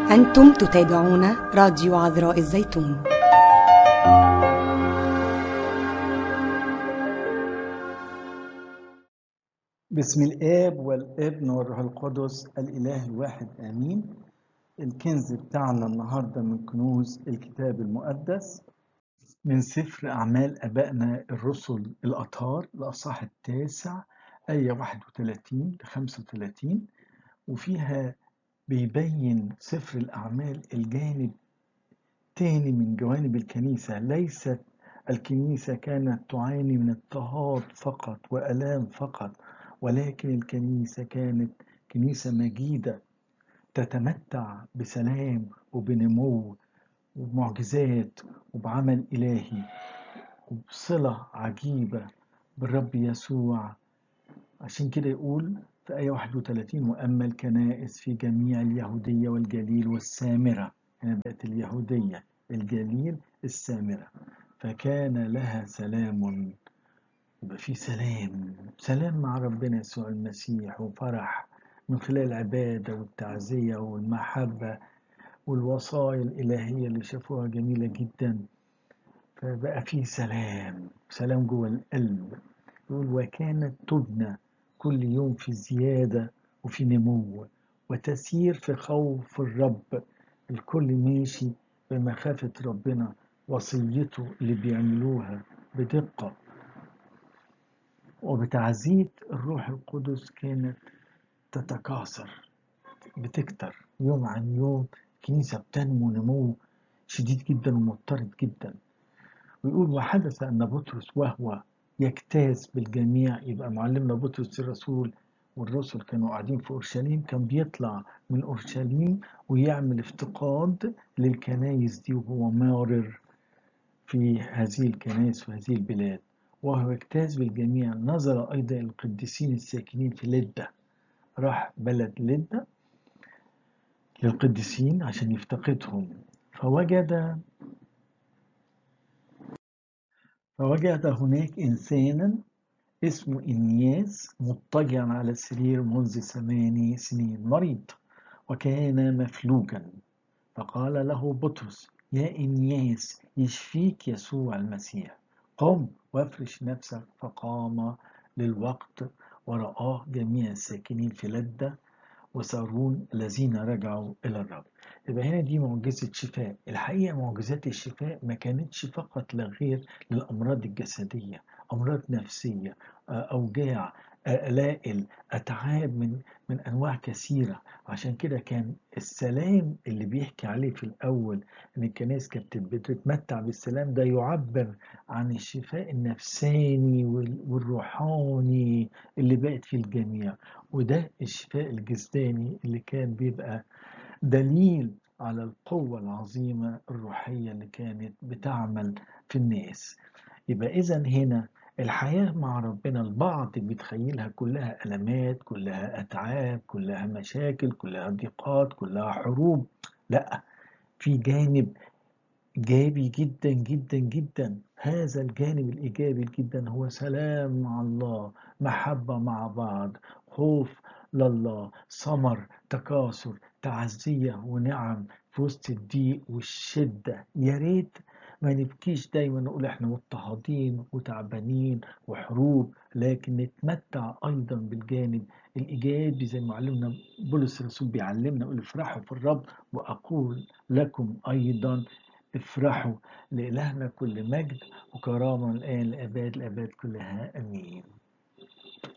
أنتم تتابعون راديو عذراء الزيتون بسم الآب والابن والروح القدس الإله الواحد آمين الكنز بتاعنا النهاردة من كنوز الكتاب المقدس من سفر أعمال أبائنا الرسل الأطهار الأصحاح التاسع آية 31 ل 35 وفيها بيبين سفر الأعمال الجانب تاني من جوانب الكنيسة ليست الكنيسة كانت تعاني من اضطهاد فقط وألام فقط ولكن الكنيسة كانت كنيسة مجيدة تتمتع بسلام وبنمو وبمعجزات وبعمل إلهي وبصلة عجيبة بالرب يسوع عشان كده يقول في آية 31 وأما الكنائس في جميع اليهودية والجليل والسامرة هنا بقت اليهودية الجليل السامرة فكان لها سلام يبقى في سلام سلام مع ربنا يسوع المسيح وفرح من خلال العبادة والتعزية والمحبة والوصايا الإلهية اللي شافوها جميلة جدا فبقى في سلام سلام جوه القلب يقول وكانت تبنى كل يوم في زيادة وفي نمو وتسير في خوف الرب الكل ماشي بمخافة ربنا وصيته اللي بيعملوها بدقة وبتعزية الروح القدس كانت تتكاثر بتكتر يوم عن يوم الكنيسة بتنمو نمو شديد جدا ومضطرد جدا ويقول وحدث أن بطرس وهو يجتاز بالجميع يبقى معلمنا بطرس الرسول والرسل كانوا قاعدين في أورشليم كان بيطلع من أورشليم ويعمل افتقاد للكنايس دي وهو مارر في هذه الكنائس وهذه البلاد وهو يجتاز بالجميع نظر أيضا القديسين الساكنين في لدة راح بلد لدة للقديسين عشان يفتقدهم فوجد فوجد هناك إنسانا اسمه إنياس مضطجعا على السرير منذ ثماني سنين مريض وكان مفلوجا فقال له بطرس يا إنياس يشفيك يسوع المسيح قم وافرش نفسك فقام للوقت ورآه جميع الساكنين في لدة وسارون الذين رجعوا إلى الرب يبقى هنا دي معجزة شفاء الحقيقة معجزات الشفاء ما كانتش فقط لغير للأمراض الجسدية أمراض نفسية أوجاع آلائل أتعاب من من أنواع كثيرة عشان كده كان السلام اللي بيحكي عليه في الأول إن الكنائس كانت بتتمتع بالسلام ده يعبر عن الشفاء النفساني والروحاني اللي بقت في الجميع وده الشفاء الجسداني اللي كان بيبقى دليل على القوة العظيمة الروحية اللي كانت بتعمل في الناس يبقى إذا هنا الحياة مع ربنا البعض بيتخيلها كلها ألمات كلها أتعاب كلها مشاكل كلها ضيقات كلها حروب لا في جانب إيجابي جدا جدا جدا هذا الجانب الإيجابي جدا هو سلام مع الله محبة مع بعض خوف لله ثمر تكاثر تعزية ونعم في وسط الضيق والشدة يا ريت ما نبكيش دايما نقول احنا مضطهدين وتعبانين وحروب لكن نتمتع ايضا بالجانب الايجابي زي ما علمنا بولس الرسول بيعلمنا يقول افرحوا في الرب واقول لكم ايضا افرحوا لإلهنا كل مجد وكرامة الآن لأباد الأباد كلها أمين